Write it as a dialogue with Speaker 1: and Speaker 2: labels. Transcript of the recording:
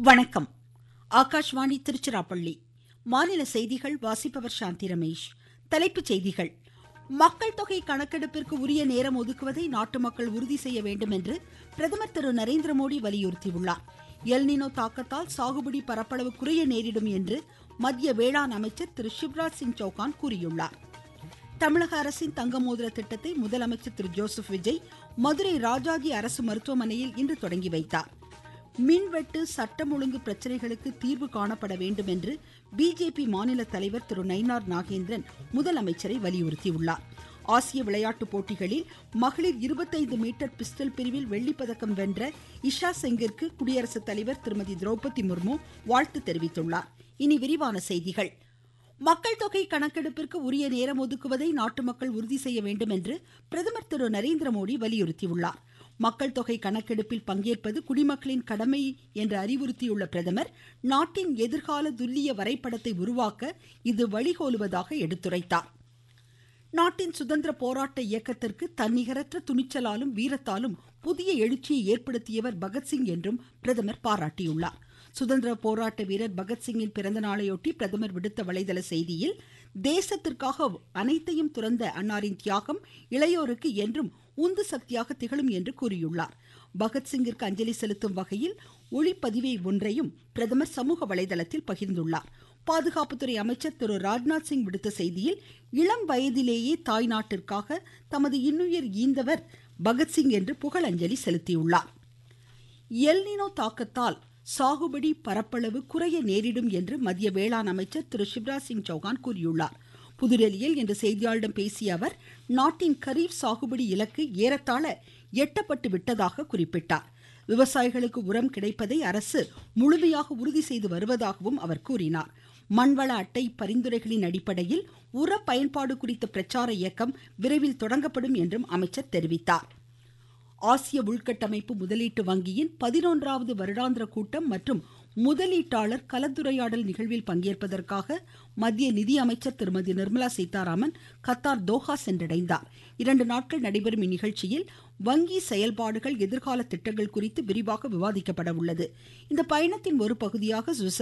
Speaker 1: வணக்கம் ஆகாஷ்வாணி திருச்சிராப்பள்ளி மாநில செய்திகள் வாசிப்பவர் சாந்தி ரமேஷ் தலைப்புச் செய்திகள் மக்கள் தொகை கணக்கெடுப்பிற்கு உரிய நேரம் ஒதுக்குவதை நாட்டு மக்கள் உறுதி செய்ய வேண்டும் என்று பிரதமர் திரு நரேந்திர மோடி வலியுறுத்தியுள்ளார் எல்னினோ தாக்கத்தால் சாகுபடி பரப்பளவு குறைய நேரிடும் என்று மத்திய வேளாண் அமைச்சர் திரு சிவராஜ் சிங் சௌகான் கூறியுள்ளார் தமிழக அரசின் தங்க மோதிர திட்டத்தை முதலமைச்சர் திரு ஜோசப் விஜய் மதுரை ராஜாஜி அரசு மருத்துவமனையில் இன்று தொடங்கி வைத்தார் மின்வெட்டு சட்டம் ஒழுங்கு பிரச்சனைகளுக்கு தீர்வு காணப்பட வேண்டும் என்று பிஜேபி மாநில தலைவர் திரு நயினார் நாகேந்திரன் முதலமைச்சரை வலியுறுத்தியுள்ளார் ஆசிய விளையாட்டுப் போட்டிகளில் மகளிர் இருபத்தைந்து மீட்டர் பிஸ்டல் பிரிவில் வெள்ளிப்பதக்கம் வென்ற இஷா செங்கிற்கு குடியரசுத் தலைவர் திருமதி திரௌபதி முர்மு வாழ்த்து தெரிவித்துள்ளார் இனி விரிவான செய்திகள் மக்கள் தொகை கணக்கெடுப்பிற்கு உரிய நேரம் ஒதுக்குவதை நாட்டு மக்கள் உறுதி செய்ய வேண்டும் என்று பிரதமர் திரு நரேந்திர மோடி வலியுறுத்தியுள்ளார் மக்கள் தொகை கணக்கெடுப்பில் பங்கேற்பது குடிமக்களின் கடமை என்று அறிவுறுத்தியுள்ள பிரதமர் நாட்டின் எதிர்கால துல்லிய வரைபடத்தை உருவாக்க இது வழிகோலுவதாக எடுத்துரைத்தார் நாட்டின் சுதந்திர போராட்ட இயக்கத்திற்கு தன்னிகரற்ற துணிச்சலாலும் வீரத்தாலும் புதிய எழுச்சியை ஏற்படுத்தியவர் பகத்சிங் என்றும் பிரதமர் பாராட்டியுள்ளார் சுதந்திர போராட்ட வீரர் பகத்சிங்கின் பிறந்த நாளையொட்டி பிரதமர் விடுத்த வலைதள செய்தியில் தேசத்திற்காக அனைத்தையும் துறந்த அன்னாரின் தியாகம் இளையோருக்கு என்றும் உந்து சக்தியாக திகழும் என்று கூறியுள்ளார் பகத்சிங்கிற்கு அஞ்சலி செலுத்தும் வகையில் ஒளிப்பதிவை ஒன்றையும் பிரதமர் சமூக வலைதளத்தில் பகிர்ந்துள்ளார் பாதுகாப்புத்துறை அமைச்சர் திரு ராஜ்நாத் சிங் விடுத்த செய்தியில் இளம் வயதிலேயே தாய் நாட்டிற்காக தமது இன்னுயிர் ஈந்தவர் பகத்சிங் என்று புகழஞ்சலி செலுத்தியுள்ளார் எல்னினோ தாக்கத்தால் சாகுபடி பரப்பளவு குறைய நேரிடும் என்று மத்திய வேளாண் அமைச்சர் திரு சிவராஜ் சிங் சௌகான் கூறியுள்ளார் புதுடெல்லியில் இன்று செய்தியாளர்களிடம் பேசிய அவர் நாட்டின் கரீப் சாகுபடி இலக்கு ஏறத்தாழ எட்டப்பட்டு விட்டதாக குறிப்பிட்டார் விவசாயிகளுக்கு உரம் கிடைப்பதை அரசு முழுமையாக உறுதி செய்து வருவதாகவும் அவர் கூறினார் மண்வள அட்டை பரிந்துரைகளின் அடிப்படையில் உர பயன்பாடு குறித்த பிரச்சார இயக்கம் விரைவில் தொடங்கப்படும் என்றும் அமைச்சர் தெரிவித்தார் ஆசிய உள்கட்டமைப்பு முதலீட்டு வங்கியின் பதினொன்றாவது வருடாந்திர கூட்டம் மற்றும் முதலீட்டாளர் கலந்துரையாடல் நிகழ்வில் பங்கேற்பதற்காக மத்திய நிதியமைச்சர் திருமதி நிர்மலா சீதாராமன் கத்தார் தோஹா சென்றடைந்தார் இரண்டு நாட்கள் நடைபெறும் இந்நிகழ்ச்சியில் வங்கி செயல்பாடுகள் எதிர்கால திட்டங்கள் குறித்து விரிவாக விவாதிக்கப்பட உள்ளது இந்த பயணத்தின் ஒரு பகுதியாக